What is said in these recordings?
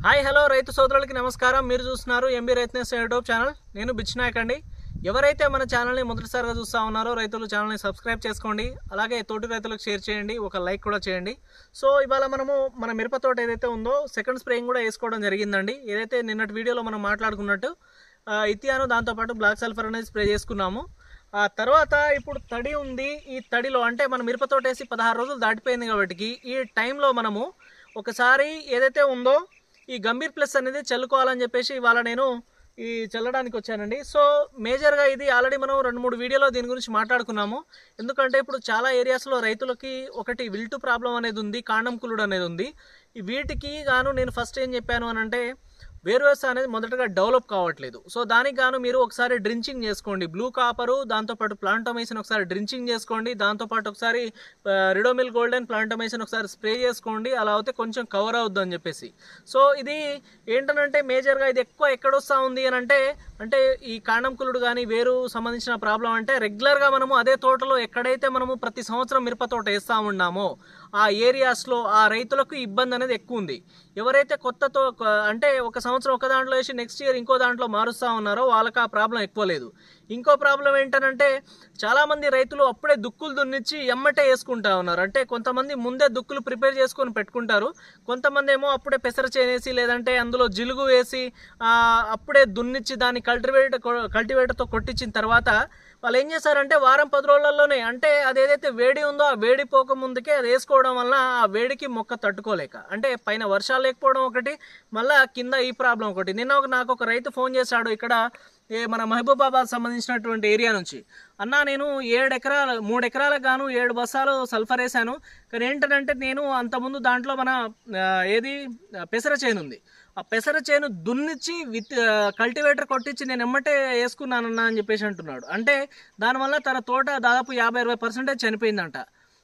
hi hello రైతు సోదరులకి నమస్కారం మీరు చూస్తున్నారు ఎంబీ రైతనేస్ యూట్యూబ్ ఛానల్ నేను బిచ్చినాయక్ అండి ఎవరైతే మన ఛానల్ని మొదటిసారిగా చూస్తూ ఉన్నారో రైతులు ఛానల్ని సబ్స్క్రైబ్ చేసుకోండి అలాగే తోటి రైతులకు షేర్ చేయండి ఒక లైక్ కూడా చేయండి సో ఇవాళ మనము మన మిరప తోట ఏదైతే ఉందో సెకండ్ స్ప్రేయింగ్ కూడా వేసుకోవడం జరిగిందండి ఏదైతే నిన్నటి వీడియోలో మనం మాట్లాడుకున్నట్టు ఆ, ఇథియాను దాంతోపాటు బ్లాక్ సల్ఫర్ అనేది స్ప్రే చేసుకున్నాము ఆ తర్వాత ఇప్పుడు తడి ఉంది ఈ తడిలో అంటే మన మిరప తోట వేసి పదహారు రోజులు దాటిపోయింది కాబట్టి ఈ టైంలో మనము ఒకసారి ఏదైతే ఉందో ఈ గంభీర్ ప్లస్ అనేది చల్లుకోవాలని చెప్పేసి ఇవాళ నేను ఈ చల్లడానికి వచ్చానండి సో మేజర్గా ఇది ఆల్రెడీ మనం రెండు మూడు వీడియోలో దీని గురించి మాట్లాడుకున్నాము ఎందుకంటే ఇప్పుడు చాలా ఏరియాస్లో రైతులకి ఒకటి విల్టు ప్రాబ్లం అనేది ఉంది కాండం కులుడు అనేది ఉంది ఈ వీటికి గాను నేను ఫస్ట్ ఏం చెప్పాను అని అంటే వేరు వ్యవస్థ అనేది మొదటగా డెవలప్ కావట్లేదు సో దానికి గాను మీరు ఒకసారి డ్రించింగ్ చేసుకోండి బ్లూ కాపరు దాంతోపాటు ప్లాంటోమైసిన్ ఒకసారి డ్రించింగ్ చేసుకోండి దాంతోపాటు ఒకసారి రిడోమిల్ గోల్డెన్ ప్లాంటోమైసిన్ ఒకసారి స్ప్రే చేసుకోండి అలా అయితే కొంచెం కవర్ అవుద్ది అని చెప్పేసి సో ఇది ఏంటనంటే మేజర్గా ఇది ఎక్కువ ఎక్కడొస్తా ఉంది అని అంటే అంటే ఈ కాండంకులుడు కానీ వేరు సంబంధించిన ప్రాబ్లం అంటే రెగ్యులర్గా మనము అదే తోటలో ఎక్కడైతే మనము ప్రతి సంవత్సరం మిరప తోట వేస్తూ ఉన్నామో ఆ ఏరియాస్లో ఆ రైతులకు ఇబ్బంది అనేది ఎక్కువ ఉంది ఎవరైతే కొత్తతో అంటే ఒక సంవత్సరం ఒక దాంట్లో వేసి నెక్స్ట్ ఇయర్ ఇంకో దాంట్లో మారుస్తూ ఉన్నారో వాళ్ళకి ఆ ప్రాబ్లం ఎక్కువ లేదు ఇంకో ప్రాబ్లం ఏంటనంటే చాలామంది రైతులు అప్పుడే దుక్కులు దున్నిచ్చి ఎమ్మటే వేసుకుంటా ఉన్నారు అంటే కొంతమంది ముందే దుక్కులు ప్రిపేర్ చేసుకొని పెట్టుకుంటారు కొంతమంది ఏమో అప్పుడే పెసర చేనేసి లేదంటే అందులో జిలుగు వేసి ఆ, అప్పుడే దున్నిచ్చి దాన్ని కల్టివేటర్ కల్టివేటర్తో కొట్టించిన తర్వాత వాళ్ళు ఏం చేశారంటే వారం పది రోజులలోనే అంటే అది ఏదైతే వేడి ఉందో ఆ వేడి పోక ముందుకే అది వేసుకోవడం వల్ల ఆ వేడికి మొక్క తట్టుకోలేక అంటే పైన వర్షాలు లేకపోవడం ఒకటి మళ్ళా కింద ఈ ప్రాబ్లం ఒకటి నిన్న ఒక నాకు ఒక రైతు ఫోన్ చేశాడు ఇక్కడ ఏ మన మహబూబాబాద్ సంబంధించినటువంటి ఏరియా నుంచి అన్నా నేను ఏడు ఎకరాల మూడు ఎకరాలకు గాను ఏడు బస్సాలు సల్ఫర్ వేసాను కానీ ఏంటంటే నేను అంతకుముందు దాంట్లో మన ఆ, ఏది ఆ, పెసర చేను ఉంది ఆ పెసర చేను దున్నిచ్చి విత్ కల్టివేటర్ కొట్టించి నేను ఎమ్మటే వేసుకున్నానన్నా అని చెప్పేసి అంటున్నాడు అంటే దానివల్ల తన తోట దాదాపు యాభై అరవై పర్సెంటేజ్ చనిపోయిందంట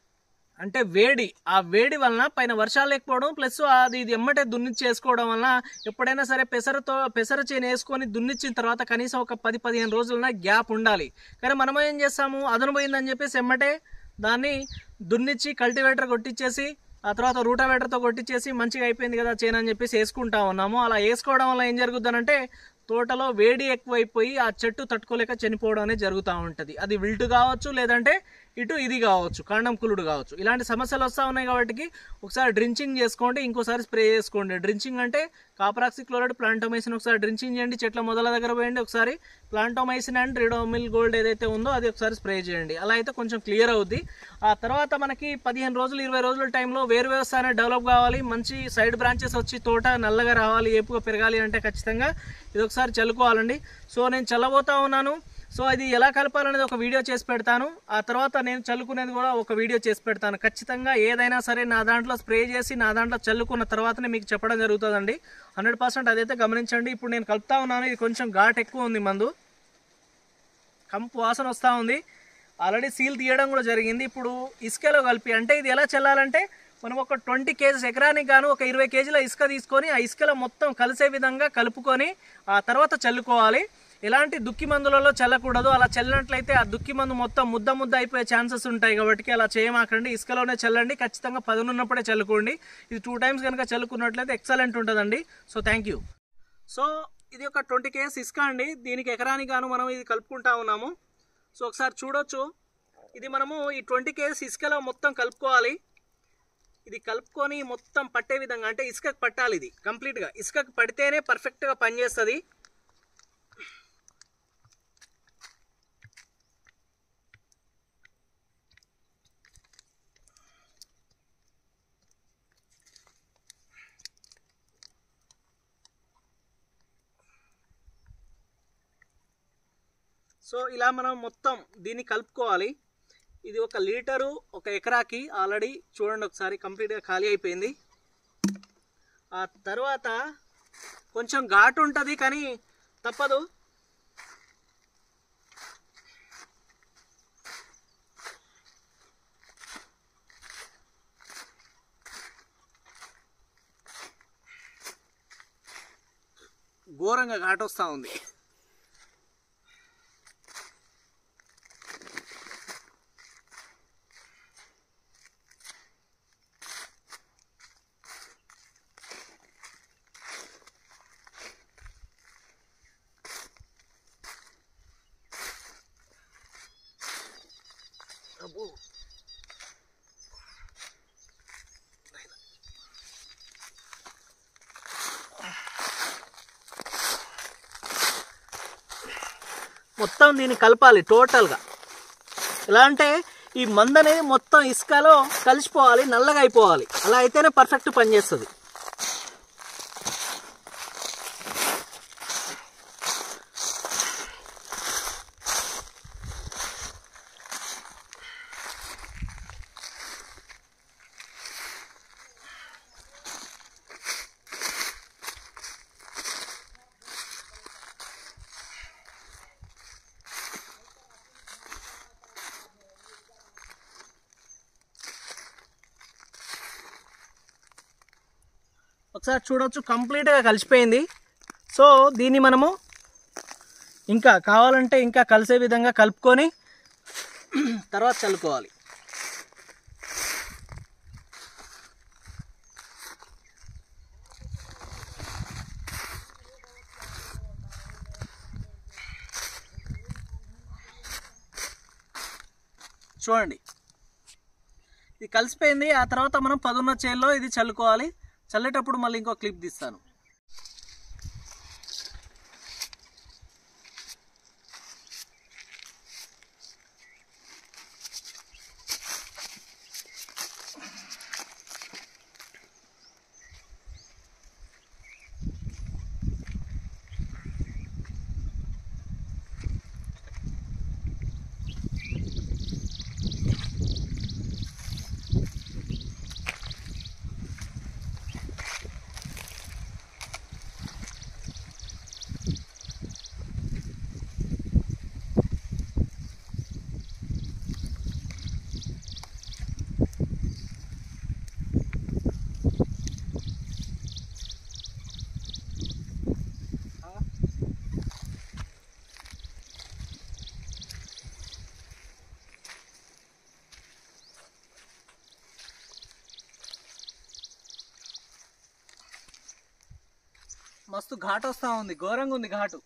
అంటే వేడి ఆ వేడి వలన పైన వర్షాలు లేకపోవడం ప్లస్ అది ఇది ఎమ్మటే దున్నిచ్చి వేసుకోవడం వలన ఎప్పుడైనా సరే పెసరతో పెసర చేను వేసుకొని దున్నిచ్చిన తర్వాత కనీసం ఒక పది పదిహేను రోజులన గ్యాప్ ఉండాలి కానీ మనం ఏం చేస్తాము అదను పోయిందని చెప్పేసి ఎమ్మటే దాన్ని దున్నిచ్చి కల్టివేటర్ కొట్టించేసి ఆ తర్వాత రూటావేటర్తో కొట్టించేసి మంచిగా అయిపోయింది కదా చేను అని చెప్పేసి వేసుకుంటా ఉన్నాము అలా వేసుకోవడం వల్ల ఏం జరుగుతుందంటే తోటలో వేడి ఎక్కువైపోయి ఆ చెట్టు తట్టుకోలేక చనిపోవడం అనేది జరుగుతూ ఉంటుంది అది విల్టు కావచ్చు లేదంటే ఇటు ఇది కావచ్చు కాండం కులుడు కావచ్చు ఇలాంటి సమస్యలు వస్తూ ఉన్నాయి కాబట్టి ఒకసారి డ్రించింగ్ చేసుకోండి ఇంకోసారి స్ప్రే చేసుకోండి డ్రించింగ్ అంటే కాపరాక్సి క్లోరైడ్ ప్లాంటోమైసిన్ ఒకసారి డ్రించింగ్ చేయండి చెట్ల మొదల దగ్గర పోయండి ఒకసారి ప్లాంటోమైసిన్ అండ్ రిడోమిల్ గోల్డ్ ఏదైతే ఉందో అది ఒకసారి స్ప్రే చేయండి అలా అయితే కొంచెం క్లియర్ అవుద్ది ఆ తర్వాత మనకి పదిహేను రోజులు ఇరవై రోజుల టైంలో వేరు వ్యవస్థ అనేది డెవలప్ కావాలి మంచి సైడ్ బ్రాంచెస్ వచ్చి తోట నల్లగా రావాలి ఏపుగా పెరగాలి అంటే ఖచ్చితంగా ఇది ఒకసారి చల్లుకోవాలండి సో నేను చల్లబోతా ఉన్నాను సో ఇది ఎలా కలపాలనేది ఒక వీడియో చేసి పెడతాను ఆ తర్వాత నేను చల్లుకునేది కూడా ఒక వీడియో చేసి పెడతాను ఖచ్చితంగా ఏదైనా సరే నా దాంట్లో స్ప్రే చేసి నా దాంట్లో చల్లుకున్న తర్వాతనే మీకు చెప్పడం జరుగుతుందండి హండ్రెడ్ పర్సెంట్ అదైతే గమనించండి ఇప్పుడు నేను కలుపుతా ఉన్నాను ఇది కొంచెం ఘాట్ ఎక్కువ ఉంది మందు కంపు వాసన వస్తూ ఉంది ఆల్రెడీ సీల్ తీయడం కూడా జరిగింది ఇప్పుడు ఇసుకలో కలిపి అంటే ఇది ఎలా చల్లాలంటే మనం ఒక ట్వంటీ కేజీస్ ఎకరానికి గాను ఒక ఇరవై కేజీల ఇసుక తీసుకొని ఆ ఇసుకలో మొత్తం కలిసే విధంగా కలుపుకొని ఆ తర్వాత చల్లుకోవాలి ఎలాంటి దుక్కి మందులలో చల్లకూడదు అలా చల్లినట్లయితే ఆ దుక్కి మందు మొత్తం ముద్ద ముద్ద అయిపోయే ఛాన్సెస్ ఉంటాయి కాబట్టి అలా చేయమాకండి ఇసుకలోనే చల్లండి ఖచ్చితంగా పదునున్నప్పుడే చల్లుకోండి ఇది టూ టైమ్స్ కనుక చల్లుకున్నట్లయితే ఎక్సలెంట్ ఉంటుందండి సో థ్యాంక్ యూ సో ఇది ఒక ట్వంటీ కేజీస్ ఇసుక అండి దీనికి ఎకరానికి గాను మనం ఇది కలుపుకుంటా ఉన్నాము సో ఒకసారి చూడొచ్చు ఇది మనము ఈ ట్వంటీ కేజీస్ ఇసుకలో మొత్తం కలుపుకోవాలి ఇది కలుపుకొని మొత్తం పట్టే విధంగా అంటే ఇసుకకు పట్టాలి ఇది కంప్లీట్గా ఇసుకకు పడితేనే పర్ఫెక్ట్గా పనిచేస్తుంది సో ఇలా మనం మొత్తం దీన్ని కలుపుకోవాలి ఇది ఒక లీటరు ఒక ఎకరాకి ఆల్రెడీ చూడండి ఒకసారి కంప్లీట్గా ఖాళీ అయిపోయింది ఆ తర్వాత కొంచెం ఘాటు ఉంటుంది కానీ తప్పదు ఘోరంగా ఘాటు వస్తూ ఉంది మొత్తం దీన్ని కలపాలి టోటల్గా ఎలా అంటే ఈ మందు అనేది మొత్తం ఇసుకలో కలిసిపోవాలి నల్లగా అయిపోవాలి అలా అయితేనే పర్ఫెక్ట్ పనిచేస్తుంది ఒకసారి చూడొచ్చు కంప్లీట్గా కలిసిపోయింది సో దీన్ని మనము ఇంకా కావాలంటే ఇంకా కలిసే విధంగా కలుపుకొని తర్వాత చల్లుకోవాలి చూడండి ఇది కలిసిపోయింది ఆ తర్వాత మనం పదున్న చేల్లో ఇది చల్లుకోవాలి చల్లేటప్పుడు మళ్ళీ ఇంకో క్లిప్ తీస్తాను మస్తు ఘాటు వస్తూ ఉంది ఘోరంగా ఉంది ఘాటు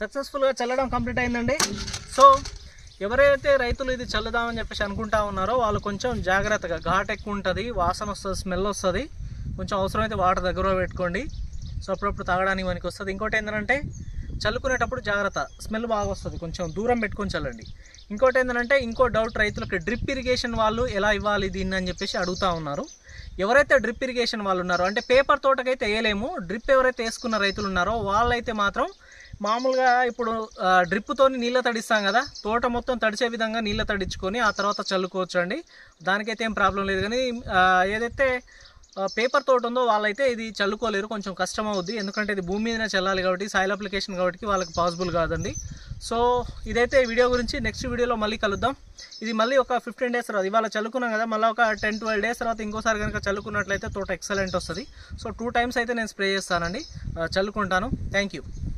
సక్సెస్ఫుల్గా చల్లడం కంప్లీట్ అయిందండి సో ఎవరైతే రైతులు ఇది చల్లుదామని చెప్పేసి అనుకుంటా ఉన్నారో వాళ్ళు కొంచెం జాగ్రత్తగా ఘాట్ ఎక్కువ ఉంటుంది వాసన వస్తుంది స్మెల్ వస్తుంది కొంచెం అవసరమైతే వాటర్ దగ్గర పెట్టుకోండి సో అప్పుడప్పుడు తాగడానికి మనకి వస్తుంది ఇంకోటి ఏంటంటే చల్లుకునేటప్పుడు జాగ్రత్త స్మెల్ బాగా వస్తుంది కొంచెం దూరం పెట్టుకొని చల్లండి ఇంకోటి ఏంటంటే ఇంకో డౌట్ రైతులకు డ్రిప్ ఇరిగేషన్ వాళ్ళు ఎలా ఇవ్వాలి దీన్ని అని చెప్పేసి అడుగుతా ఉన్నారు ఎవరైతే డ్రిప్ ఇరిగేషన్ వాళ్ళు ఉన్నారో అంటే పేపర్ తోటకైతే వేయలేము డ్రిప్ ఎవరైతే వేసుకున్న రైతులు ఉన్నారో వాళ్ళైతే మాత్రం మామూలుగా ఇప్పుడు డ్రిప్తో నీళ్ళ తడిస్తాం కదా తోట మొత్తం తడిచే విధంగా నీళ్ళ తడించుకొని ఆ తర్వాత చల్లుకోవచ్చు అండి దానికైతే ఏం ప్రాబ్లం లేదు కానీ ఆ, ఏదైతే ఆ, పేపర్ తోట ఉందో వాళ్ళైతే ఇది చల్లుకోలేరు కొంచెం కష్టం అవుద్ది ఎందుకంటే ఇది భూమి మీదనే చల్లాలి కాబట్టి సాయిల్ అప్లికేషన్ కాబట్టి వాళ్ళకి పాసిబుల్ కాదండి సో ఇదైతే వీడియో గురించి నెక్స్ట్ వీడియోలో మళ్ళీ కలుద్దాం ఇది మళ్ళీ ఒక ఫిఫ్టీన్ డేస్ తర్వాత ఇవాళ చల్లుకున్నాం కదా మళ్ళీ ఒక టెన్ ట్వెల్వ్ డేస్ తర్వాత ఇంకోసారి కనుక చల్లుకున్నట్లయితే తోట ఎక్సలెంట్ వస్తుంది సో టూ టైమ్స్ అయితే నేను స్ప్రే చేస్తానండి ఆ, చల్లుకుంటాను థ్యాంక్ యూ